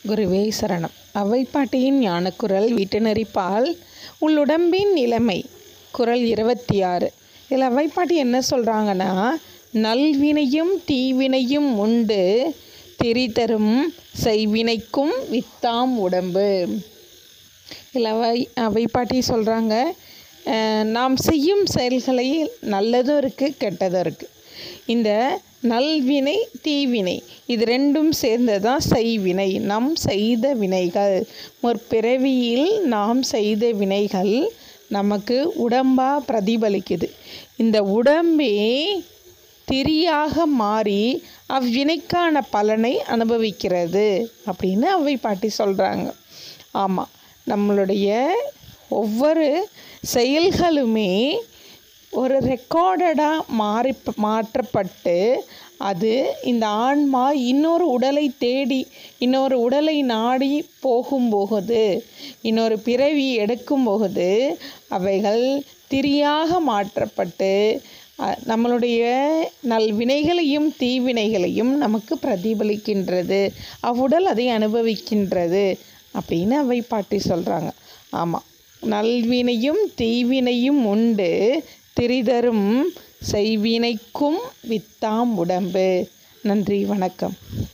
குருவே சரணம் அவ்வைப்பாட்டியின் ஞானக்குரல் வீட்டுநெறிப்பால் உள்ளுடம்பின் நிலைமை குரல் இருபத்தி ஆறு இதில் அவ்வைப்பாட்டி என்ன சொல்கிறாங்கன்னா நல்வினையும் தீவினையும் உண்டு திரிதரும் செய்வினைக்கும் வித்தாம் உடம்பு இதில் அவை அவைப்பாட்டி சொல்கிறாங்க நாம் செய்யும் செயல்களில் நல்லதும் இருக்குது கெட்டதும் இருக்குது இந்த நல்வினை தீவினை இது ரெண்டும் சேர்ந்தது தான் செய்வினை நம் செய்த வினைகள் முற்பிறவியில் நாம் செய்த வினைகள் நமக்கு உடம்பாக பிரதிபலிக்குது இந்த உடம்பே திரியாக மாறி அவ்வினைக்கான பலனை அனுபவிக்கிறது அப்படின்னு அவை பாட்டி சொல்கிறாங்க ஆமாம் நம்மளுடைய ஒவ்வொரு செயல்களுமே ஒரு ரெக்கார்டடாக மாறி மாற்றப்பட்டு அது இந்த ஆன்மா இன்னொரு உடலை தேடி இன்னொரு உடலை நாடி போகும்போது இன்னொரு பிறவி எடுக்கும் போது அவைகள் திரியாக மாற்றப்பட்டு நம்மளுடைய நல் வினைகளையும் தீவினைகளையும் நமக்கு பிரதிபலிக்கின்றது அவ்வுடல் அதை அனுபவிக்கின்றது அப்படின்னு அவை பாட்டி சொல்கிறாங்க ஆமாம் நல்வினையும் தீவினையும் உண்டு திரிதரும் செய்வினைக்கும் வித்தாம் உடம்பு நன்றி வணக்கம்